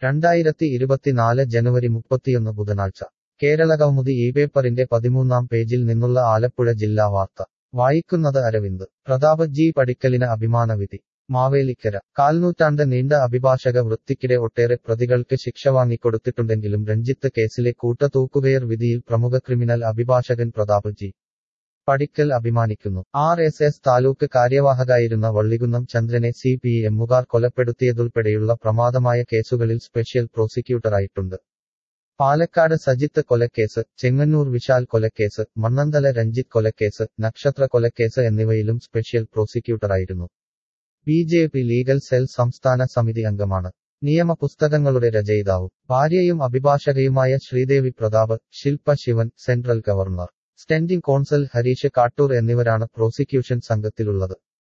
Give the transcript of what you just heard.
രണ്ടായിരത്തി ഇരുപത്തിനാല് ജനുവരി മുപ്പത്തിയൊന്ന് ബുധനാഴ്ച കേരളകൗമുദി ഈ പേപ്പറിന്റെ പതിമൂന്നാം പേജിൽ നിന്നുള്ള ആലപ്പുഴ ജില്ലാ വാർത്ത വായിക്കുന്നത് അരവിന്ദ് പ്രതാപ് ജി പടിക്കലിന് അഭിമാനവിധി മാവേലിക്കര കാൽനൂറ്റാണ്ട് നീണ്ട അഭിഭാഷക വൃത്തിക്കിടെ ഒട്ടേറെ പ്രതികൾക്ക് ശിക്ഷ വാങ്ങിക്കൊടുത്തിട്ടുണ്ടെങ്കിലും രഞ്ജിത്ത് കേസിലെ കൂട്ടത്തൂക്കുകയർ വിധിയിൽ പ്രമുഖ ക്രിമിനൽ അഭിഭാഷകൻ പ്രതാപ് ജി പടിക്കൽ അഭിമാനിക്കുന്നു ആർ എസ് എസ് താലൂക്ക് കാര്യവാഹകായിരുന്ന വള്ളികുന്നം ചന്ദ്രനെ സി പി എമ്മുകാർ കൊലപ്പെടുത്തിയതുൾപ്പെടെയുള്ള പ്രമാദമായ കേസുകളിൽ സ്പെഷ്യൽ പ്രോസിക്യൂട്ടറായിട്ടുണ്ട് പാലക്കാട് സജിത്ത് കൊലക്കേസ് ചെങ്ങന്നൂർ വിശാൽ കൊലക്കേസ് മണ്ണന്തല രഞ്ജിത്ത് കൊലക്കേസ് നക്ഷത്ര കൊലക്കേസ് എന്നിവയിലും സ്പെഷ്യൽ പ്രോസിക്യൂട്ടറായിരുന്നു B J P legal cell സംസ്ഥാന സമിതി അംഗമാണ് നിയമപുസ്തകങ്ങളുടെ രചയിതാവും ഭാര്യയും അഭിഭാഷകയുമായ Sreedevi Pratap Shilpa Sivan central governor standing counsel Harish Kattoor എന്നിവരാണ് പ്രോസിക്യൂഷൻ സംഘത്തിലുള്ളത്